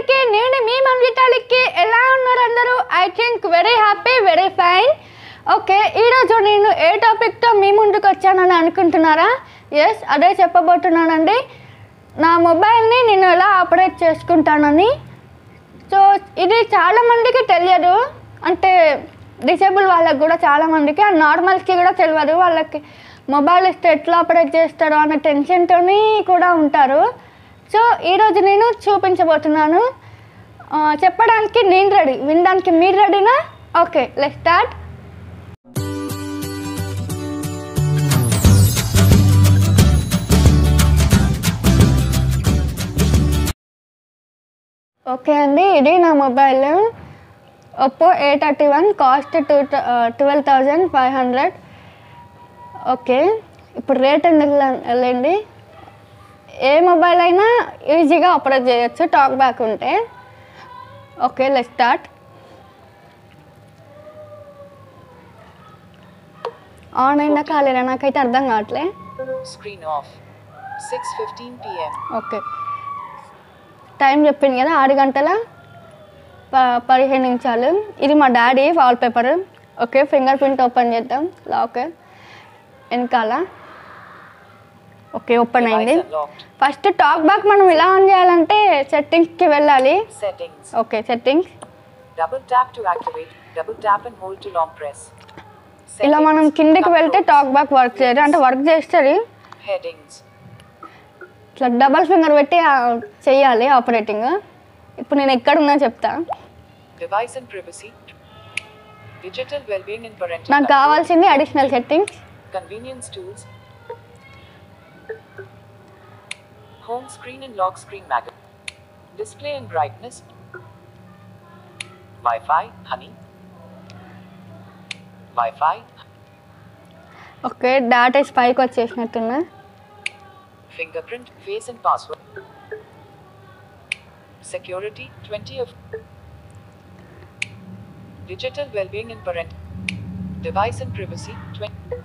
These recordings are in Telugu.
అందరికీ నేను మీ మన్వితాలికి ఎలా ఉన్నారు అందరూ I think very happy very fine okay ఈరోజు నేను ఏ టాపిక్తో మీ ముందుకు వచ్చానని అనుకుంటున్నారా ఎస్ అదే చెప్పబోతున్నానండి నా మొబైల్ని నేను ఎలా ఆపరేట్ చేసుకుంటానని సో ఇది చాలామందికి తెలియదు అంటే డిసేబుల్ వాళ్ళకి కూడా చాలామందికి అండ్ నార్మల్స్కి కూడా తెలియదు వాళ్ళకి మొబైల్ ఇస్తే ఎట్లా ఆపరేట్ చేస్తారో అనే టెన్షన్తోని కూడా ఉంటారు సో ఈరోజు నేను చూపించబోతున్నాను ఆ, చెప్పడానికి నేను రెడీ వినడానికి మీరు రెడీనా ఓకే లెట్ స్టార్ట్ ఓకే అండి ఇది నా mobile Oppo A thirty one cost two twelve thousand five hundred okay ఇప్పుడు రేట్ ఎందుకు లే- వెళ్ళండి ఏ మొబైల్ అయినా ఈజీగా ఆపరేట్ చేయొచ్చు టాక్ బ్యాక్ ఉంటే ఓకే లెట్ స్టార్ట్ ఆన్ అయిందా కాలేదా నాకైతే అర్థం కావట్లే Screen off. 6:15 p.m. Okay time చెప్పింది కదా ఆరు గంటల ప పదిహేను నిమిషాలు ఇది మా daddy wallpaper okay fingerprint open చేద్దాం లాక్ వెనకాల ఓకే ఓపెన్ అయింది Device unlocked. First talk back మనం ఎలా ఆన్ చేయాలంటే సెట్టింగ్స్కి వెళ్ళాలి Settings. Okay settings Double tap to activate. Double tap and hold to long press. ఇలా మనం Settings. కిందికి వెళ్తే Controls. టాక్ బ్యాక్ వర్క్ చేయదు అంటే వర్క్ చేస్తుంది Headings. ఇట్లా డబల్ ఫింగర్ పెట్టి ఆ, చెయ్యాలి ఆపరేటింగ్ ఇప్పుడు నేను ఎక్కడ ఉన్నా చెప్తా Device and privacy. Digital well-being and parental నాకు control. కావాల్సింది additional settings Convenience tools. Home screen and lock screen magnet. Display and brightness. Wi-Fi, honey. Wi-Fi, okay data పైకి వచ్చేసినట్టున్నా fingerprint, face and password. Security, 20 of digital well-being and parent device and privacy, 20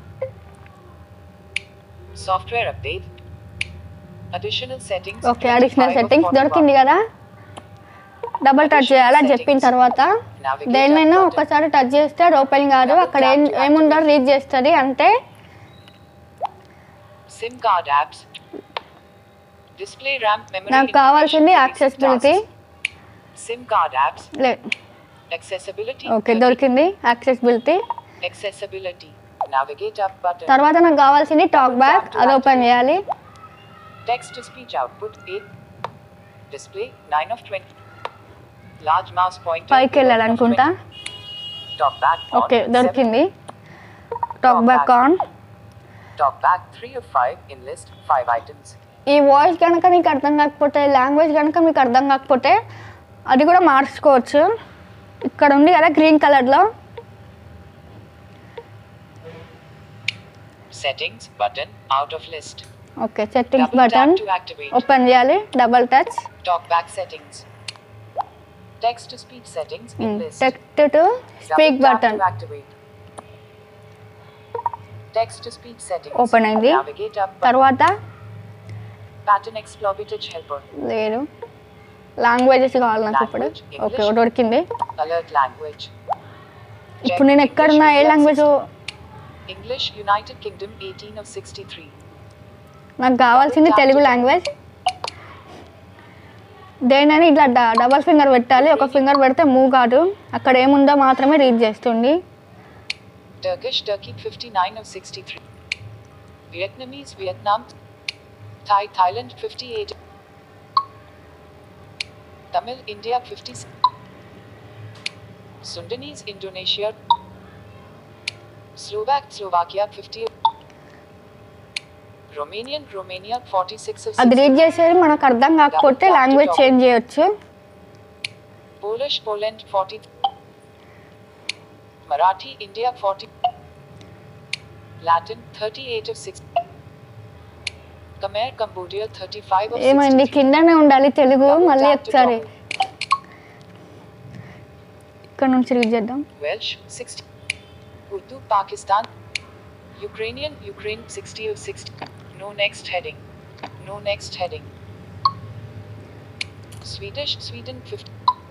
software update. Additional settings. Okay additional 25 of settings 41. దొరికింది కదా డబల్ టచ్ చేయాలి అది చెప్పిన తర్వాత దేన్నైనా ఒకసారి టచ్ చేస్తే అది ఓపెన్ కాదు అక్కడ ఏం ఏముందో రీడ్ చేస్తుంది అంటే SIM card apps. Display RAM memory. నాకు కావాల్సింది information, accessibility tasks. SIM card apps. లే Accessibility. ఓకే 30. దొరికింది accessibility Accessibility. Navigate up button. తర్వాత నాకు కావాల్సింది టాక్ బ్యాక్ అది ఓపెన్ చేయాలి Text to speech output 8. Display 9 of 20. Large mouse pointer. పైకి వెళ్ళాలనుకుంటా 11 of 20. Talk back on. Okay 7. దొరికింది talk back on Talk back 3 of 5 in list 5 items. ఈ వాయిస్ కనుక మీకు అర్థం కాకపోతే లాంగ్వేజ్ కనుక మీకు అర్థం కాకపోతే అది కూడా మార్చుకోవచ్చు ఇక్కడ ఉంది కదా గ్రీన్ కలర్లో Settings button out of list. Okay settings Double button tap to activate. Open చేయాలి double touch Talk back settings. Text to speech settings in list. Text to Double speak tap button to activate. Text to speech settings. Open అయింది. Navigate up button. తర్వాత Pattern exploitage helper. లేదు లాంగ్వేజెస్ కావాలి నాకు ఇప్పుడు Language, ఓకే English. దొరికింది Alert language. ఇప్పుడు నేను ఎక్కడున్నా ఏ language English United Kingdom 18 of 63. నాకు కావాల్సింది తెలుగు లాంగ్వేజ్ దేనని ఇట్లా డ- డబల్ ఫింగర్ పెట్టాలి ఒక ఫింగర్ పెడితే మూవ్ కాదు అక్కడ ఏముందో మాత్రమే రీడ్ చేస్తుంది Turkish Turkey 59 of 63. Vietnamese Vietnam. Thai Thailand 58. Tamil India 50. Sundanese Indonesia. Slovak Slovakia 50. Romanian Romania 46 of అది 60. రీడ్ చేసేది మనకు అర్థం కాకపోతే లాంగ్వేజ్ చేంజ్ చేయొచ్చు Polish Poland 40. Marathi India 40. Latin 38 of 60. Khmer Cambodia 35 of ఏమైంది 63. కిందనే ఉండాలి తెలుగు Double మళ్ళీ tap to ఒకసారి toggle. ఇక్కడ నుంచి రీడ్ చేద్దాం Welsh 60. Urdu Pakistan. Ukrainian Ukraine 60 of 60. No next heading. No next heading. Swedish, Sweden 50.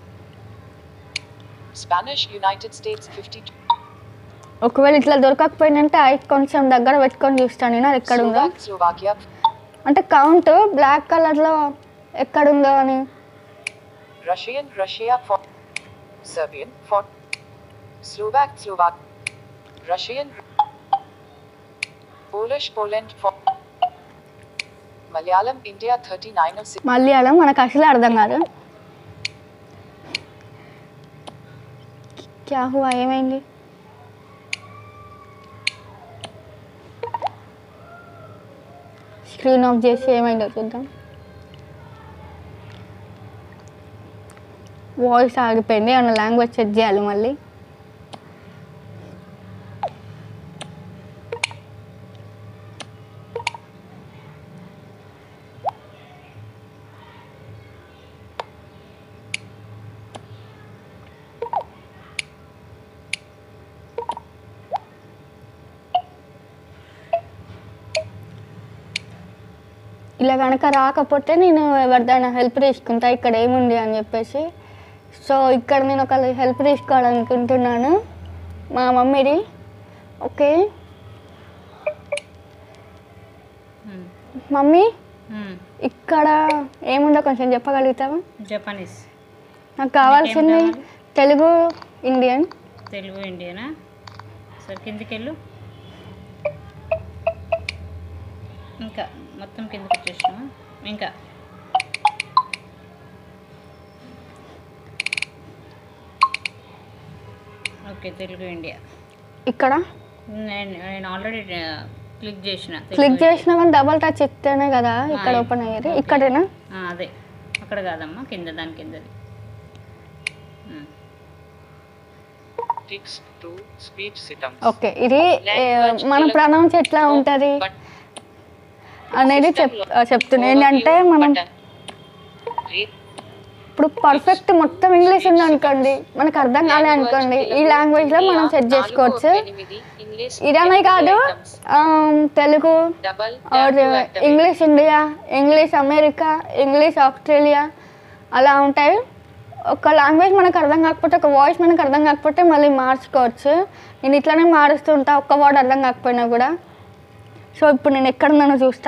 Spanish, United States 52. ఒకవేళ ఇట్లా దొరకకపోయిందంటే ఐ కొంచెం దగ్గర పెట్టుకొని చూస్తాను నేను అది ఎక్కడ ఉందో Slovak, Slovakia అంటే కౌంట్ బ్లాక్ కలర్లో ఎక్కడుందో అని Russian, Russia for Serbian for Slovak, Slovak Russian Polish, Poland for Malayalam, India 39 of 6 Malayalam మనకు అసలు అర్థం కాదు క్యా హువా ఏమైంది స్క్రీన్ ఆఫ్ చేసి ఏమైందో చూద్దాం వాయిస్ ఆగిపోయింది అన్న లాంగ్వేజ్ సెట్ చేయాలి మళ్ళీ ఇలా కనుక రాకపోతే నేను ఎవరిదైనా హెల్ప్ తీసుకుంటా ఇక్కడ ఏముంది అని చెప్పేసి సో ఇక్కడ నేను ఒక హెల్ప్ తీసుకోవాలనుకుంటున్నాను మా మమ్మీది ఓకే మమ్మీ ఇక్కడ ఏముందో కొంచెం చెప్పగలుగుతావా జపనీస్ నాకు కావాల్సింది నీకేం కావాలి? తెలుగు ఇండియన్ తెలుగు ఇండియనా సరే కిందికి వెళ్ళు ఇంకా మొత్తం కిందకి వచ్చేసినావా ఇంకా ఓకే తెలుగు ఇండియా ఇక్కడ నేను నేను ఆల్రెడీ క్లిక్ చేసిన తెలుగు క్లిక్ ఇండియా. చేసినా కానీ డబల్ టచ్ ఇస్తేనే కదా ఇక్కడ ఆ, ఓపెన్ అయ్యేది ఓకే. ఇక్కడేనా ఆ, అదే అక్కడ కాదమ్మా కింద దాని కిందది um. Text to speech systems. Okay ఇది ఏ, మన ప్రొనౌన్స్ ఎట్లా ఉంటుంది But అనేది చెప్ చెప్తున్నా ఏంటంటే మనం read ఇప్పుడు పర్ఫెక్ట్ మొత్తం ఇంగ్లీష్ ఉంది అనుకోండి మనకు అర్థం కాలే అనుకోండి ఈ లాంగ్వేజ్ లో మనం సెట్ చేసుకోవచ్చు ఇదనే కాదు um, Telugu double R English India English America English Australia అలా ఉంటాయి ఒక లాంగ్వేజ్ మనకు అర్థం కాకపోతే ఒక వాయిస్ మనకు అర్థం కాకపోతే మళ్ళీ మార్చుకోవచ్చు నేను ఇట్లానే మారుస్తూ ఉంటా ఒక్క వర్డ్ అర్థం కాకపోయినా కూడా సో ఇప్పుడు నేను ఎక్కడున్నానో చూస్తా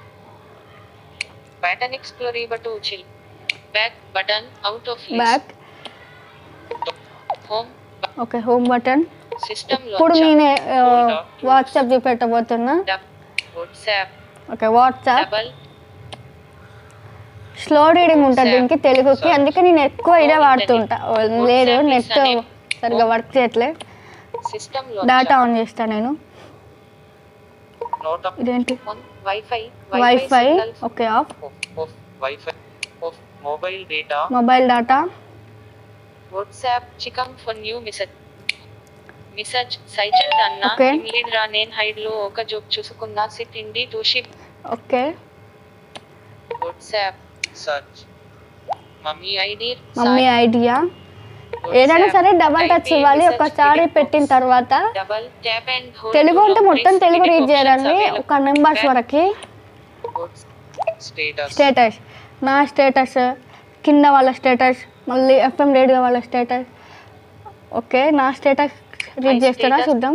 pattern explorer to chill. Back button out of list. Back Home okay home button system ఇప్పుడు launcher. నేను వాట్సాప్ చూపెట్టబోతున్నా Dub- WhatsApp okay WhatsApp double slow reading ఉంటుంది దీనికి తెలుగుకి అందుకే నేను ఎక్కువ ఇదే వాడుతుంటా ఓ, లేదు నెట్ సరిగా వర్క్ చేయట్లే system డేటా launcher. ఆన్ చేస్తా నేను Note of ఇదేంటి on Wi-Fi. Wifi signals. Okay off Off, off Wi-Fi. Off mobile data. Mobile data WhatsApp చికం ఫర్ న్యూ మెసేజ్ మెసేజ్ సైజల్ అన్న Okay. ఇంగ్లీడ్ రా నేను హైడ్ లో ఒక జోక్ చూసుకున్నా సిట్ ఇండి టు షిప్ okay WhatsApp search mummy ID mummy idea ఏదైనా సరే డబల్ టచ్ ఇవ్వాలి ఒకసారి పెట్టిన తర్వాత డబల్ ట్యాప్ అండ్ తెలుగు అంటే మొత్తం తెలుగు రీడ్ చేయాలండి ఒక నెంబర్స్ వరకు స్టేటస్ స్టేటస్ నా స్టేటస్ కింద వాళ్ళ స్టేటస్ మళ్ళీ ఎఫ్ఎం రేడియో వాళ్ళ స్టేటస్ ఓకే నా స్టేటస్ రీడ్ My చేస్తారా status. చూద్దాం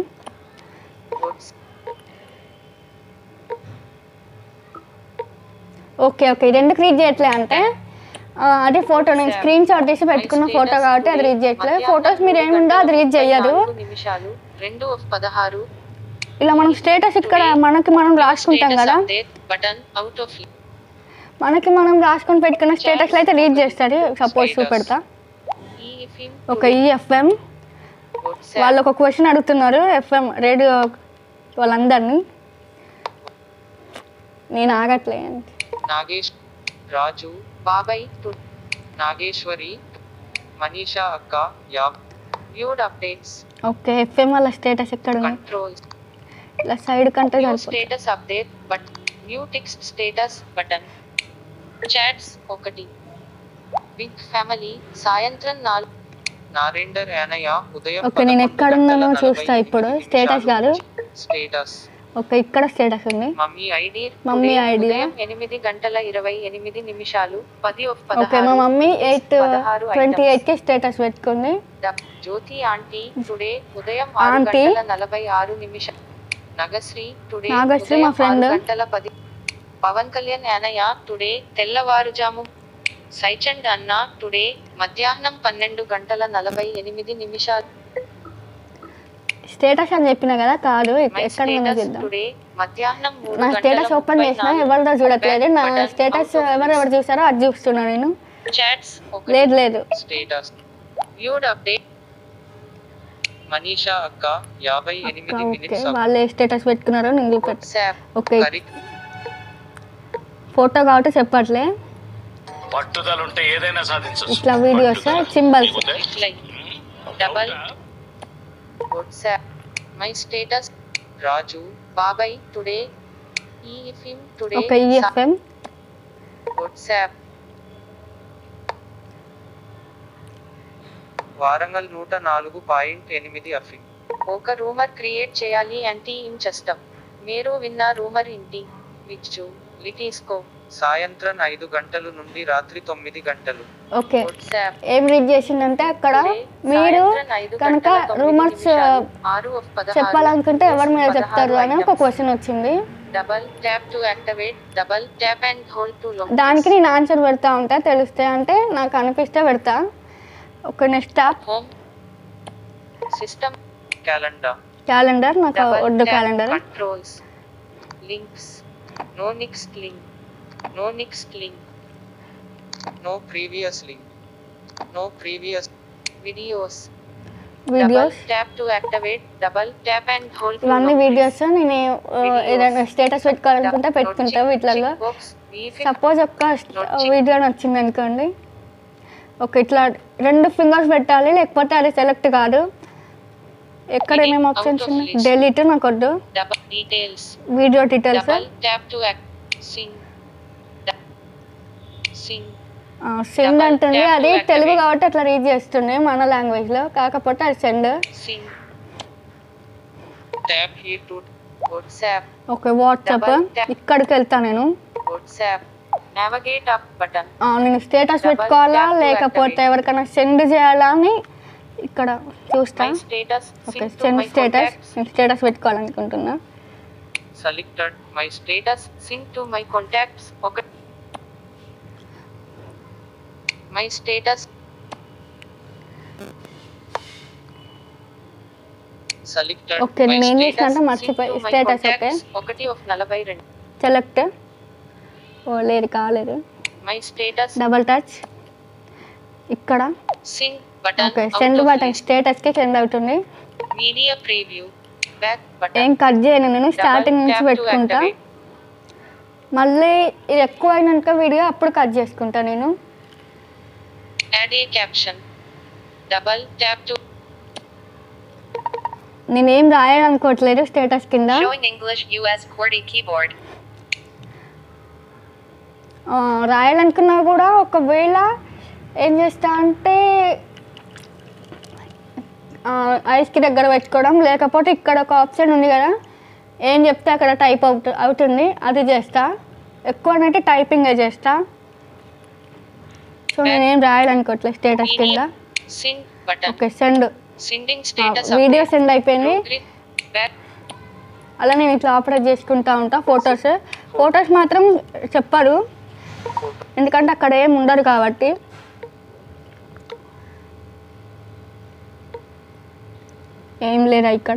ఓకే ఓకే ఇది ఎందుకు రీడ్ చేయట్లే అంటే ఆ, అది ఫోటో నేను స్క్రీన్ షాట్ తీసి పెట్టుకున్న ఫోటో కాబట్టి అది రీడ్ చేయట్లేదు ఫొటోస్ మీరు ఏముందో అది రీడ్ చేయదు నిమిషాలు రెండు of పదహారు ఇలా మనం స్టేటస్ ఇక్కడ మనకి మనం రాసుకుంటాం కదా బటన్ అవుట్ ఆఫ్ మనకి మనం రాసుకొని పెట్టుకున్న స్టేటస్లో అయితే రీడ్ చేస్తాడు సపోజ్ చూపెడతా ఈ ఫిమ్ ఒక ఈ ఎఫ్ఎం వాళ్ళు ఒక క్వశ్చన్ అడుగుతున్నారు ఎఫ్ఎం రేడియో వాళ్ళందరినీ నేను ఆగట్లే నాగేష్ రాజు బాబాయ్ టు నాగేశ్వరి మనీషా అక్క యాబ్ వ్యూడ్ అప్డేట్స్ ఓకే ఎఫ్ఎం వాళ్ళ స్టేటస్ ఎక్కడ ఉంది కంట్రోల్స్ ఇలా సైడ్ కంటే న్యూ సరిపోతుంది status update but new text status button chats ఒకటి బిగ్ ఫ్యామిలీ సాయంత్రం నాలుగు నారేందర్ యానయ్య ఉదయం ఓకే, నేను 11 ఎక్కడున్నానో గంటల చూస్తా 48 ఇప్పుడు. స్టేటస్ కాదు. స్టేటస్ ఓకే ఇక్కడ స్టేటస్ ఉంది మమ్మీ ఐడి మమ్మీ ఐడి ఉదయం ఎనిమిది గంటల ఇరవై ఎనిమిది నిమిషాలు పది of ఓకే మా పదహారు మమ్మీ ఎయిట్ పదహారు ట్వంటీ items. ఎయిట్కి స్టేటస్ పెట్టుకుంది ద- జ్యోతి ఆంటీ టుడే ఉదయం ఆరు ఆంటీ. గంటల నలభై ఆరు నిమిషం నగశ్రీ టుడే నాగశ్రీ ఉదయం మా friend. ఆరు గంటల పది పవన్ కళ్యాణ్ యానయ్య టుడే తెల్లవారుజాము సైచండ్ అన్న టుడే మధ్యాహ్నం పన్నెండు గంటల నలభై ఎనిమిది నిమిషాలు స్టేటస్ అని చెప్పిన కదా కాదు ఎక్- మై ఎక్కడ ఉందో స్టేటస్ చూద్దాం టుడే మధ్యాహ్నం మూడు నా గంటల స్టేటస్ ఓపెన్ ముప్పై చేసిన నాలుగు ఎవరిదో చూడట్లేదు నా Back button status out of ఎవరెవరు చూసారో అది చూస్తున్నా నేను చాట్స్ లేదు లేదు స్టేటస్ వ్యూడ్ అప్డేట్ మనీషా అక్క యాభై ఎనిమిది ఓకే మినిట్స్ వాళ్ళు ఏ స్టేటస్ పెట్టుకున్నారో నేను చూపెట్టు వాట్సాప్ ఓకే కరిక్ ఫోటో కాబట్టి చెప్పట్లే పట్టుదల ఉంటే ఏదైనా సాధించవచ్చు ఇట్లా videos symbols reply double WhatsApp my status Raju బాబాయ్ టుడే ఈ ఫిమ్ టుడే ఒక ఈఎఫ్ఎం వాట్సాప్ వారంగల్ నూట నాలుగు పాయింట్ ఎనిమిది అఫి ఒక రూమర్ క్రియేట్ చేయాలి అంటే ఏం చేస్తాం మీరు విన్న రూమర్ ఇంటి విచ్చు లిటీస్కో సాయంత్రం ఐదు గంటలు నుండి రాత్రి తొమ్మిది గంటలు ఓకే వాట్సాప్ ఏం రీడ్ చేసిందంటే అక్కడ Today, మీరు సాయంత్రం ఐదు కనుక గంటల తొమ్మిది రూమర్స్ నిమిషాలు, ఆరు of పదహారు, చెప్పాలనుకుంటే ఎవరి మీద పదహారు చెప్తారు అని ఒక items. క్వశ్చన్ వచ్చింది double tap to activate double tap and hold to long దానికి నేను ఆన్సర్ పెడతా ఉంటా తెలుస్తే అంటే నాకు అనిపిస్తే పెడతా ఒక next app home system calendar calendar నాకు డబల్ వద్దు tap calendar controls links no next link no next link no previous link no previous videos videos tap to activate double tap and hold ఇవన్నీ వీడియోస్ నేను ఆ, Videos. ఏదైనా స్టేటస్ పెట్టుకోవాలనుకుంటే పెట్టుకుంటా వీటిలలో సపోజ్ ఒక్క వీడియో నచ్చింది అనుకోండి ఒక ఇట్లా రెండు ఫింగర్స్ పెట్టాలి లేకపోతే అది సెలెక్ట్ కాదు ఎక్కడ Delete ఏమేమి out ఆప్షన్స్ of ఉన్నాయి list. డెలీట్ నాకు వద్దు double details video details double tap to sing sing send Double అంటుంది tap to అది activate. తెలుగు కాబట్టి అట్లా రీడ్ చేస్తుంది మన లాంగ్వేజ్ లో కాకపోతే అది send sing tap here to WhatsApp okay WhatsApp Double tap. ఇక్కడికి వెళ్తా నేను వాట్సాప్ నావిగేట్ అప్ బటన్ ఆ, నేను స్టేటస్ Double పెట్టుకోవాలా tap to లేకపోతే activate. ఎవరికైనా సెండ్ చేయాలా అని ఇక్కడ చూస్తా my status okay send status నేను స్టేటస్ పెట్టుకోవాలనుకుంటున్నా selected my status sync to my contacts ఒక మై స్టేటస్ సెలెక్టెడ్ Okay, నేను ఏం చేసినా అంటే మర్చిపోయి. Status, okay. ఒకటి ఒక నలభై రెండు సెలెక్ట్ ఓ లేదు కాలేదు మై స్టేటస్ డబల్ టచ్ ఇక్కడ sync button okay send button స్టేటస్కి సెండ్ అవుతుంది మీడియా ప్రీవ్యూ బ్యాక్ ఏం బటన్ కట్ చేయను నేను స్టార్టింగ్ నుంచి పెట్టుకుంటా మళ్ళీ ఇది ఎక్కువ అయినాక వీడియో అప్పుడు కట్ చేసుకుంటా నేను add a caption double tap to నేనేం రాయాలనుకోవట్లేదు స్టేటస్ కింద Showing English US QWERTY keyboard. ఆ, రాయాలనుకున్నా కూడా ఒకవేళ ఏం చేస్తా అంటే ఐస్కి దగ్గర పెట్టుకోవడం లేకపోతే ఇక్కడ ఒక ఆప్షన్ ఉంది కదా ఏం చెప్తే అక్కడ టైప్ అవుట్ అవుతుంది అది చేస్తా ఎక్కువనైతే టైపింగే చేస్తా సో నేనేం రాయాలనుకోవట్లేదు స్టేటస్ కింద Send button. Okay send Sending status video update. సెండ్ అయిపోయింది Blue click. Back. అలా నేను ఇట్లా ఆపరేట్ చేసుకుంటా ఉంటా ఫొటోస్ ఫొటోస్ మాత్రం చెప్పరు ఎందుకంటే అక్కడ ఏం ఉండరు కాబట్టి ఏం లేదా ఇక్కడ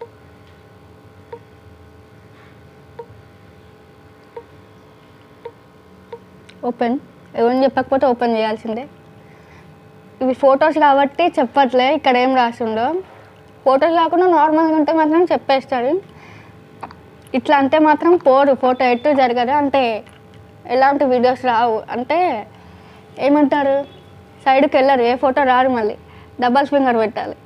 ఓపెన్ ఎవరిని చెప్పకపోతే ఓపెన్ చేయాల్సిందే ఇవి ఫొటోస్ కాబట్టి చెప్పట్లే ఇక్కడ ఏం రాసిండో ఫొటోస్ కాకుండా నార్మల్గా ఉంటే మాత్రం చెప్పేస్తాడు ఇట్లా అంటే మాత్రం పోరు ఫోటో ఎటు జరగదు అంటే ఎలాంటి వీడియోస్ రావు అంటే ఏమంటారు సైడ్కి వెళ్ళరు ఏ ఫోటో రారు మళ్ళీ డబల్ ఫింగర్ పెట్టాలి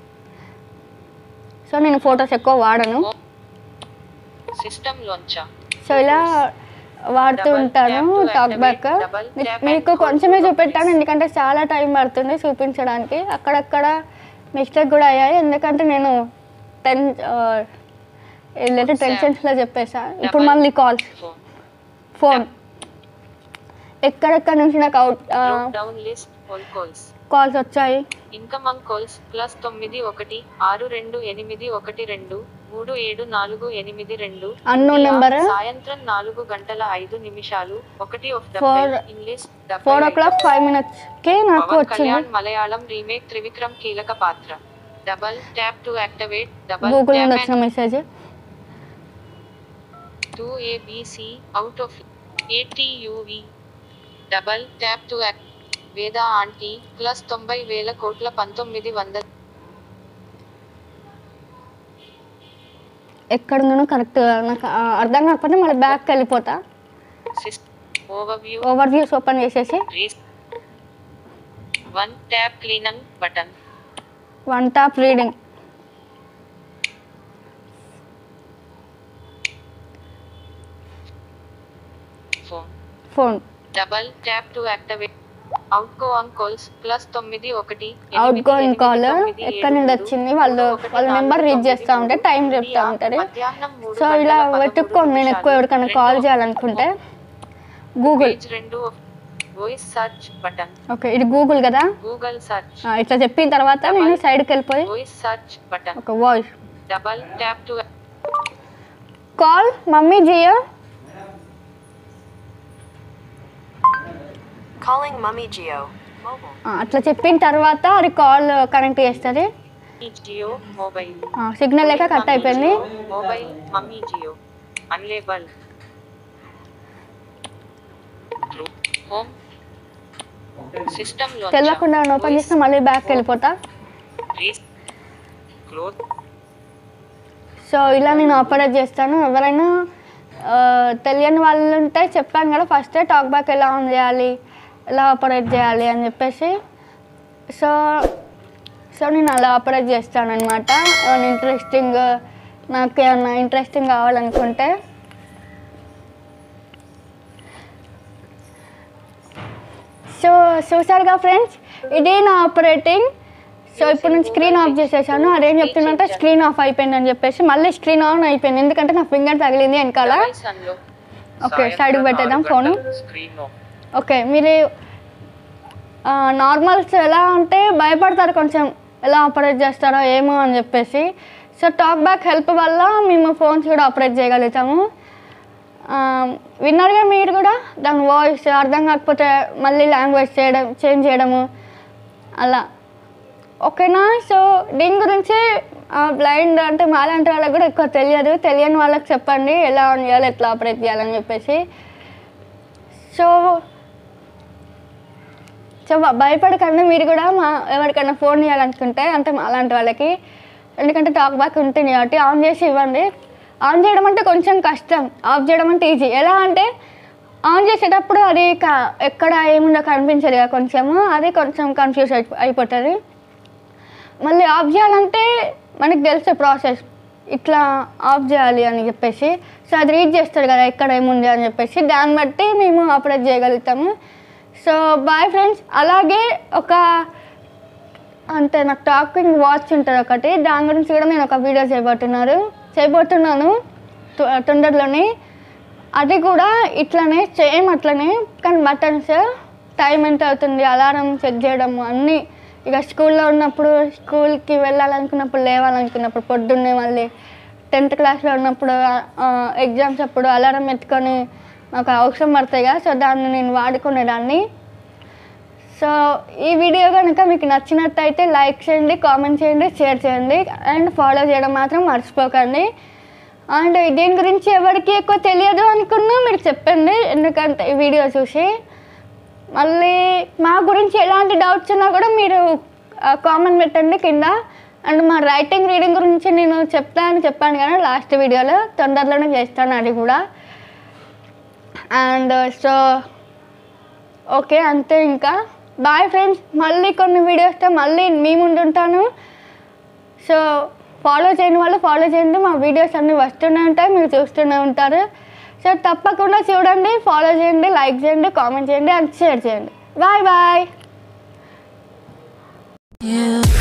సో నేను ఫొటోస్ ఎక్కువ వాడను System launcher. సో ఇలా వాడుతూ ఉంటాను టాక్ బ్యాక్ మీకు కొంచెమే చూపెట్టాను ఎందుకంటే చాలా టైం పడుతుంది చూపించడానికి అక్కడక్కడ మిస్టేక్ కూడా అయ్యాయి ఎందుకంటే నేను టెన్ వెళ్ళేది టెన్షన్స్లో చెప్పేసా ఇప్పుడు మళ్ళీ కాల్స్ ఫోన్ ఫోన్ ఎక్కడెక్కడ నుంచి నాకు out down list all calls calls వచ్చాయి ఇన్కమంగ్ కాల్స్ ప్లస్ తొమ్మిది ఒకటి ఆరు రెండు ఎనిమిది ఒకటి రెండు మూడు ఏడు నాలుగు ఎనిమిది రెండు Unknown ఇండియా, number? సాయంత్రం నాలుగు గంటల ఐదు నిమిషాలు ఒకటి off the Four- in list four o'clock five మినిట్స్కి నాకు పవన్ వచ్చింది కళ్యాణ్ మలయాళం రీమేక్ త్రివిక్రమ్ కీలక పాత్ర double tap to activate double Google నుండి ట్యాప్ వచ్చిన message to ABC out of ATUV double tap to act Veda aunty plus తొంభై వేల కోట్ల పంతొమ్మిది వంద ఎక్కడ ఉన్నానో కరెక్ట్ నాకు ఆ, అర్థం కాకపోతే మళ్ళీ బ్యాక్కి వెళ్ళిపోతా ఓవర్వ్యూ ఓవర్ వ్యూస్ ఓపెన్ చేసేసి వన్ ట్యాప్ క్లీనన్ button one tap reading phone phone double tap to activate out go on calls plus తొమ్మిది ఒకటి అవుట్ గోయింగ్ కాల్ ఎక్కడి నుండి వచ్చింది వాళ్ళు వాళ్ళ నెంబర్ రీచ్ చేస్తూ ఉంటే టైం చెప్తా ఉంటారు సో ఇలా వెతుక్కోండి నేను ఎక్కువ ఎవరికైనా కాల్ చేయాలనుకుంటే గూగుల్ పేజ్ రెండు వాయిస్ సర్చ్ బటన్ ఓకే ఇది గూగుల్ కదా గూగుల్ సర్చ్ ఆ, ఇట్లా చెప్పిన తర్వాత నేను సైడ్కి వెళ్ళిపోయి వాయిస్ సర్చ్ బటన్ ఒక voice double tap to call mummy Jio Calling Mummy Geo. Mobile. ఆ, అట్లా చెప్పిన తర్వాత అది కాల్ కనెక్ట్ చేస్తుంది జియో మొబైల్ సిగ్నల్ లేక కట్ అయిపోయింది mobile mummy Jio unlabel home system లో తెలియకుండా ఓపెన్ చేస్తే మళ్ళీ బ్యాక్ వెళ్ళిపోతా క్లోత్ సో ఇలా నేను ఆపరేట్ చేస్తాను ఎవరైనా ఆ, తెలియని వాళ్ళు ఉంటే చెప్పాను కదా ఫస్టే టాక్ బ్యాక్ ఎలా ఆన్ చేయాలి ఎలా ఆపరేట్ చేయాలి అని చెప్పేసి సో సో నేను అలా ఆపరేట్ చేస్తాను అనమాట ఏమైనా ఇంట్రెస్టింగ్ నాకు ఏమైనా ఇంట్రెస్టింగ్ కావాలనుకుంటే సో చూసారుగా ఫ్రెండ్స్ ఇది నా ఆపరేటింగ్ సో ఇప్పుడు నేను స్క్రీన్ ఆఫ్ చేసేసాను అదేం చెప్తుందంటే స్క్రీన్ ఆఫ్ అయిపోయిందని చెప్పేసి మళ్ళీ స్క్రీన్ ఆన్ అయిపోయింది ఎందుకంటే నా ఫింగర్ తగిలింది వెనకాల సన్లో ఓకే సైడ్కి పెట్టేద్దాం ఫోను స్క్రీన్ ఆఫ్ ఓకే మీరు నార్మల్స్ ఎలా అంటే భయపడతారు కొంచెం ఎలా ఆపరేట్ చేస్తారో ఏమో అని చెప్పేసి సో టాక్ బ్యాక్ హెల్ప్ వల్ల మేము ఫోన్స్ కూడా ఆపరేట్ చేయగలుగుతాము ఆ, విన్నారుగా మీరు కూడా దాని వాయిస్ అర్థం కాకపోతే మళ్ళీ లాంగ్వేజ్ చేయడం చేంజ్ చేయడము అలా ఓకేనా సో దీని గురించి బ్లైండ్ అంటే మాలాంటి వాళ్ళకి కూడా ఎక్కువ తెలియదు తెలియని వాళ్ళకి చెప్పండి ఎలా ఆన్ చేయాలి ఎట్లా ఆపరేట్ చేయాలని చెప్పేసి సో సో భ- భయపడకండి మీరు కూడా మా ఎవరికైనా ఫోన్ చేయాలనుకుంటే అంటే అలాంటి వాళ్ళకి ఎందుకంటే టాక్ బ్యాక్ ఉంటుంది కాబట్టి ఆన్ చేసి ఇవ్వండి ఆన్ చేయడం అంటే కొంచెం కష్టం ఆఫ్ చేయడం అంటే ఈజీ ఎలా అంటే ఆన్ చేసేటప్పుడు అది క- ఎక్కడ ఏముందో కనిపించదు కదా కొంచెము అది కొంచెం కన్ఫ్యూజ్ అయిపో అయిపోతుంది మళ్ళీ ఆఫ్ చేయాలంటే మనకు తెలిసే ప్రాసెస్ ఇట్లా ఆఫ్ చేయాలి అని చెప్పేసి సో అది రీడ్ చేస్తారు కదా ఎక్కడ ఏముంది అని చెప్పేసి దాన్ని బట్టి మేము ఆపరేట్ చేయగలుగుతాము సో బాయ్ ఫ్రెండ్స్ అలాగే ఒక అంటే నాకు టాకింగ్ వాచ్ ఉంటుంది ఒకటి దాని గురించి కూడా నేను ఒక వీడియో చేయబోతున్నారు చేయబోతున్నాను తొ- తొందరలోనే అది కూడా ఇట్లనే సేమ్ అట్లనే కానీ బటన్స్ టైం ఎంత అవుతుంది అలారం చెక్ చేయడం అన్నీ ఇక స్కూల్లో ఉన్నప్పుడు స్కూల్కి వెళ్ళాలనుకున్నప్పుడు లేవాలనుకున్నప్పుడు పొద్దున్నే మళ్ళీ టెన్త్ క్లాస్లో ఉన్నప్పుడు ఎగ్జామ్స్ అప్పుడు అలారం ఎత్తుకొని నాకు అవసరం పడతాయి కదా సో దాన్ని నేను వాడుకునేదాన్ని సో ఈ వీడియో కనుక మీకు నచ్చినట్టయితే లైక్ చేయండి కామెంట్ చేయండి షేర్ చేయండి అండ్ ఫాలో చేయడం మాత్రం మర్చిపోకండి అండ్ దీని గురించి ఎవరికి ఎక్కువ తెలియదు అనుకున్నా మీరు చెప్పండి ఎందుకంటే ఈ వీడియో చూసి మళ్ళీ మా గురించి ఎలాంటి డౌట్స్ ఉన్నా కూడా మీరు కామెంట్ పెట్టండి కింద అండ్ మా రైటింగ్ రీడింగ్ గురించి నేను చెప్తానని చెప్పాను కదా లాస్ట్ వీడియోలో తొందరలోనే చేస్తాను అది కూడా అండ్ సో ఓకే అంతే ఇంకా బాయ్ ఫ్రెండ్స్ మళ్ళీ కొన్ని వీడియోస్తో మళ్ళీ మీ ముందు ఉంటాను సో ఫాలో చేయని వాళ్ళు ఫాలో చేయండి మా వీడియోస్ అన్నీ వస్తూనే ఉంటాయి మీరు చూస్తూనే ఉంటారు సో తప్పకుండా చూడండి ఫాలో చేయండి లైక్ చేయండి కామెంట్ చేయండి అండ్ షేర్ చేయండి బాయ్ బాయ్ You